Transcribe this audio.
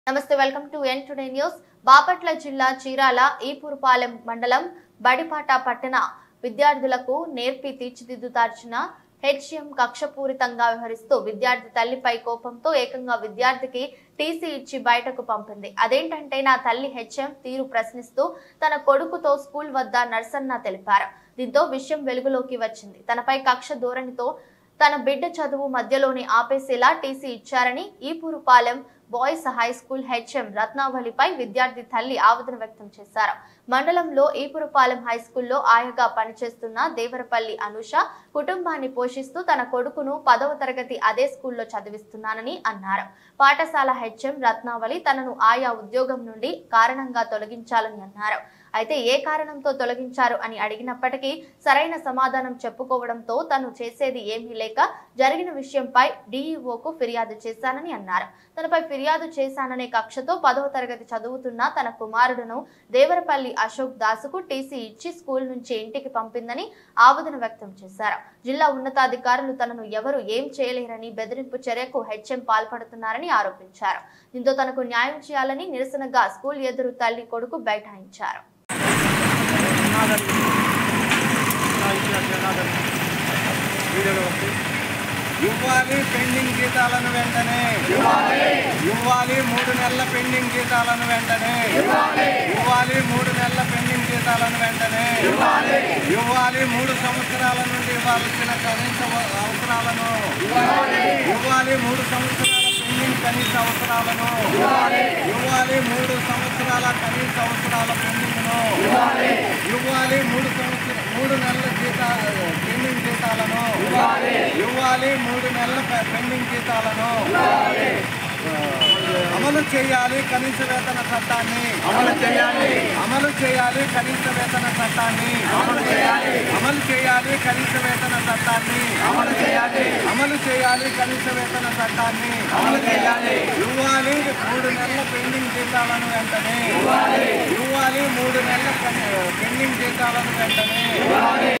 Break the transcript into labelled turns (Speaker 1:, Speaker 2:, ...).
Speaker 1: నమస్తే welcome to N today news Bapatla జిల్లా చీరాల ఈపూరుపాలెం మండలం బడిపాట పట్టణ విద్యార్థులకు నేర్పి తీర్చిదిద్దుతార్చిన హెచ్ఎం కక్షపూరితంగా వ్యవహరిస్తూ విద్యార్థి తల్లిపై కోపంతో ఏకంగా విద్యార్థికి టీసీ ఇచ్చి బయటకు పంపింది అదేంటంటే నా తల్లి హెచ్ఎం తీరు ప్రశ్నిస్తూ తన కొడుకుతో స్కూల్ వద్ద నర్సన్న తెలిపారు దీంతో విషయం వెలుగులోకి వచ్చింది తనపై కక్ష ధోరణితో తన బిడ్డ చదువు మధ్యలోనే ఆపేసేలా టీసీ ఇచ్చారని Epurupalem boys high school HM రత్నావళిపై విద్యార్థి తల్లి ఆవేదన వ్యక్తం చేశారు మండలంలో ఈపురపాలెం హై స్కూల్లో ఆయగా పనిచేస్తున్న దేవరపల్లి అనుష కుటుంబాన్ని పోషిస్తూ తన కొడుకును పదవ తరగతి అదే స్కూల్లో చదివిస్తున్నానని అన్నారు పాఠశాల హెచ్ఎం రత్నావళి తనను ఆయా ఉద్యోగం నుండి కారణంగా తొలగించాలని అన్నారు అయితే ఏ కారణంతో తొలగించారు అని అడిగినప్పటికీ సరైన సమాధానం చెప్పుకోవడంతో తను చేసేది ఏమీ లేక జరిగిన విషయంపై డీఈఓకు ఫిర్యాదు చేశానని అన్నారు తనపై ఫిర్యాదు చేశాననే కక్షతో పదవ తరగతి చదువుతున్న తన కుమారుడును దేవరపల్లి అశోక్ దాసుకు టీసీ ఇచ్చి స్కూల్ నుంచి ఇంటికి పంపిందని ఆవేదన వ్యక్తం చేశారు జిల్లా ఉన్నతాధికారులు తనను ఎవరు ఏం చేయలేరని బెదిరింపు చర్యకు హెచ్ఎం పాల్పడుతున్నారని ఆరోపించారు దీంతో తనకు న్యాయం చేయాలని నిరసనగా స్కూల్ ఎదురు తల్లి కొడుకు బైఠాయించారు
Speaker 2: ఇవ్వాలి పెండింగ్ జీతాలను వెంటనే ఇవ్వాలి మూడు నెలల పెండింగ్ జీతాలను వెంటనే ఇవ్వాలి మూడు నెలల పెండింగ్ జీతాలను వెంటనే ఇవ్వాలి మూడు సంవత్సరాల నుండి ఇవ్వాల్సిన కనీస వ- అవసరాలను ఇవ్వాలి మూడు సంవత్సరాల పెండింగ్ కనీస అవసరాలను ఇవ్వాలి మూడు సంవత్సరాల కనీస అవసరాల పెండింగ్ను ఇవ్వాలి మూడు సంవత్సర మూడు నెలల జీతా పెండింగ్ జీతాలను ఇవ్వాలి మూడు నెలల పె- పెండింగ్ జీతాలను అమలు చేయాలి కనీస వేతన చట్టాన్ని అమలు చేయాలి అమలు చేయాలి కనీస వేతన చట్టాన్ని అమలు చేయాలి అమలు చేయాలి కనీస వేతన చట్టాన్ని అమలు చేయాలి అమలు చేయాలి కనీస వేతన చట్టాన్ని అమలు చేయాలి ఇవ్వాలి మూడు నెలల పెండింగ్ జీతాలను వెంటనే ఇవ్వాలి ఇవ్వాలి మూడు నెలల పెండింగ్ జీతాలను వెంటనే